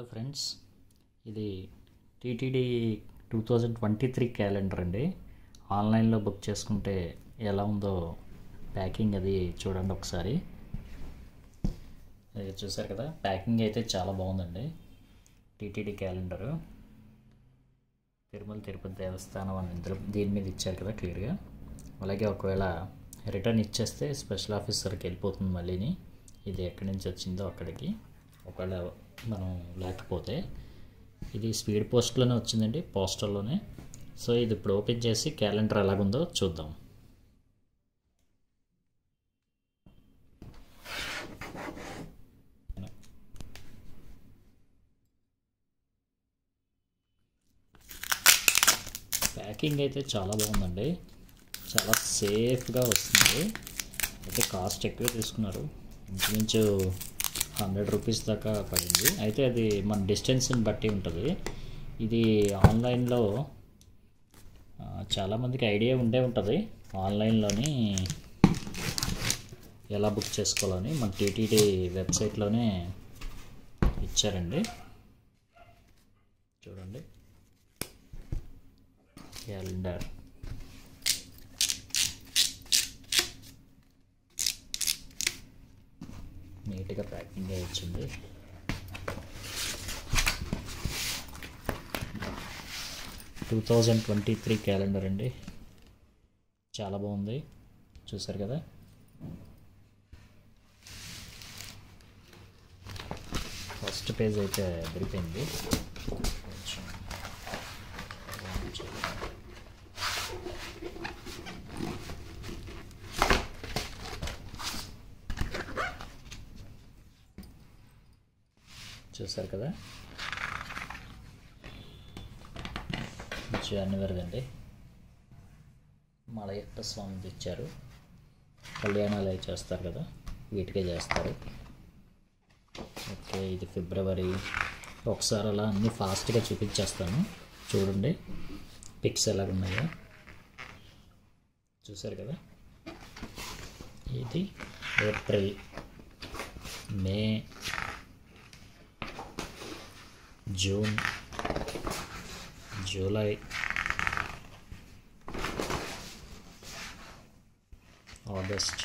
Friends ఇది TTD two thousand twenty three calendar అండి ఆన్లైన్లో బుక్ చేసుకుంటే ఎలా ఉందో ప్యాకింగ్ అది చూడండి ఒకసారి ఇది చూసారు కదా ప్యాకింగ్ అయితే చాలా బాగుందండి టీటీడీ క్యాలెండరు తిరుమల తిరుపతి దేవస్థానం అని ఇందులో దీని మీద ఇచ్చారు కదా క్లియర్గా అలాగే ఒకవేళ రిటర్న్ ఇచ్చేస్తే స్పెషల్ ఆఫీసర్కి వెళ్ళిపోతుంది మళ్ళీని ఇది ఎక్కడి నుంచి వచ్చిందో అక్కడికి ఒకవేళ మనం లేకపోతే ఇది స్పీడ్ పోస్ట్లోనే వచ్చిందండి పోస్టర్లోనే సో ఇది ఇప్పుడు ఓపెన్ చేసి క్యాలెండర్ ఎలాగుందో చూద్దాం ప్యాకింగ్ అయితే చాలా బాగుందండి చాలా సేఫ్గా వస్తుంది అయితే కాస్ట్ ఎక్కువ తీసుకున్నారు ఇంచుమించు హండ్రెడ్ రూపీస్ దాకా పడింది అయితే అది మన డిస్టెన్స్ని బట్టి ఉంటుంది ఇది ఆన్లైన్లో ఆ, చాలామందికి ఐడియా ఉండే ఉంటుంది ఆన్లైన్లోని ఎలా బుక్ చేసుకోవాలని మన టీటీడీ వెబ్సైట్లోనే ఇచ్చారండి చూడండి క్యాలెండర్ నీట్గా ప్యాకింగ్ అయి వచ్చింది two thousand twenty three calendar అండి చాలా బాగుంది చూసారు కదా ఫస్ట్ పేజ్ అయితే అదిరిపోయింది కొంచెం warm చేద్దాం. చూసారు కదా జనవరిదండి మలయప్ప స్వామి తెచ్చారు కళ్యాణాలు అవి చేస్తారు కదా వీటికే చేస్తారు ఓకే ఇది ఫిబ్రవరి ఒకసారి అలా అన్నీ ఫాస్ట్గా చూపించేస్తాను చూడండి పిక్స్ ఎలాగ ఉన్నాయో చూసారు కదా ఇది April May June July August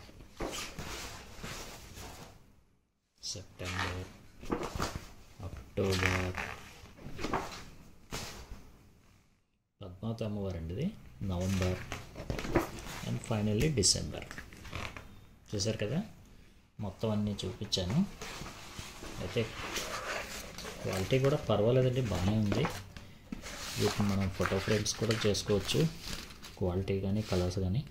September October Padmavati అమ్మవారు అండి ఇది నవంబర్ అండ్ ఫైనల్లీ డిసెంబర్ చూసారు కదా మొత్తం అన్నీ చూపించాను అయితే క్వాలిటీ కూడా పర్వాలేదండి బాగానే ఉంది వీటిని మనం ఫోటో ఫ్రేమ్స్ కూడా చేసుకోవచ్చు క్వాలిటీ కానీ కలర్స్ కానీ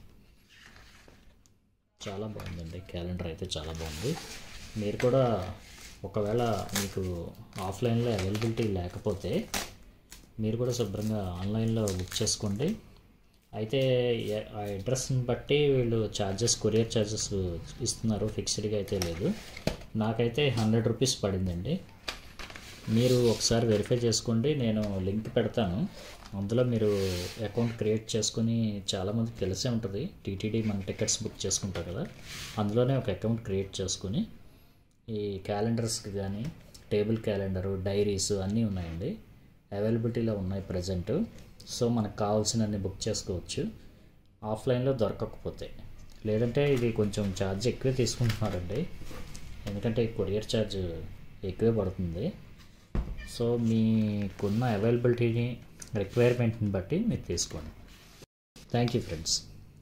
చాలా బాగుందండి క్యాలెండర్ అయితే చాలా బాగుంది మీరు కూడా ఒకవేళ మీకు ఆఫ్లైన్లో అవైలబిలిటీ లేకపోతే మీరు కూడా శుభ్రంగా ఆన్లైన్లో బుక్ చేసుకోండి అయితే ఎ- ఆ అడ్రస్ని బట్టి వీళ్ళు ఛార్జెస్ కొరియర్ ఛార్జెస్ ఇస్తున్నారు ఫిక్స్డ్గా అయితే లేదు నాకైతే హండ్రెడ్ రూపీస్ పడిందండి మీరు ఒకసారి వెరిఫై చేసుకోండి నేను లింక్ పెడతాను అందులో మీరు అకౌంట్ క్రియేట్ చేసుకుని చాలామందికి తెలిసే ఉంటుంది టీటీడీ మన టికెట్స్ బుక్ చేసుకుంటారు కదా అందులోనే ఒక అకౌంట్ క్రియేట్ చేసుకుని ఈ క్యాలెండర్స్కి కానీ టేబుల్ క్యాలెండరు డైరీస్ అన్నీ ఉన్నాయండి అవైలబిలిటీలో ఉన్నాయి ప్రజెంట్ సో మనకు కావాల్సినన్ని బుక్ చేసుకోవచ్చు ఆఫ్లైన్లో దొరకకపోతే లేదంటే ఇది కొంచెం ఛార్జ్ ఎక్కువే తీసుకుంటున్నారండి ఎందుకంటే కొరియర్ ఛార్జ్ ఎక్కువే పడుతుంది సో మీకున్న అవైలబిలిటీని రిక్వైర్మెంట్ని బట్టి మీరు తీసుకోండి థ్యాంక్ యూ ఫ్రెండ్స్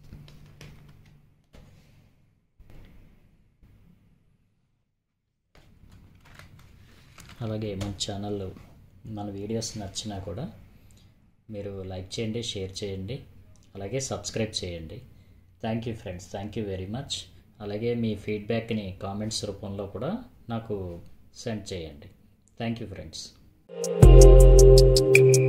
అలాగే మన ఛానల్ మన వీడియోస్ నచ్చినా కూడా మీరు లైక్ చేయండి షేర్ చేయండి అలాగే సబ్స్క్రైబ్ చేయండి thank you friends thank you very much అలాగే మీ ఫీడ్బ్యాక్ని కామెంట్స్ రూపంలో కూడా నాకు సెండ్ చేయండి థ్యాంక్ యూ ఫ్రెండ్స్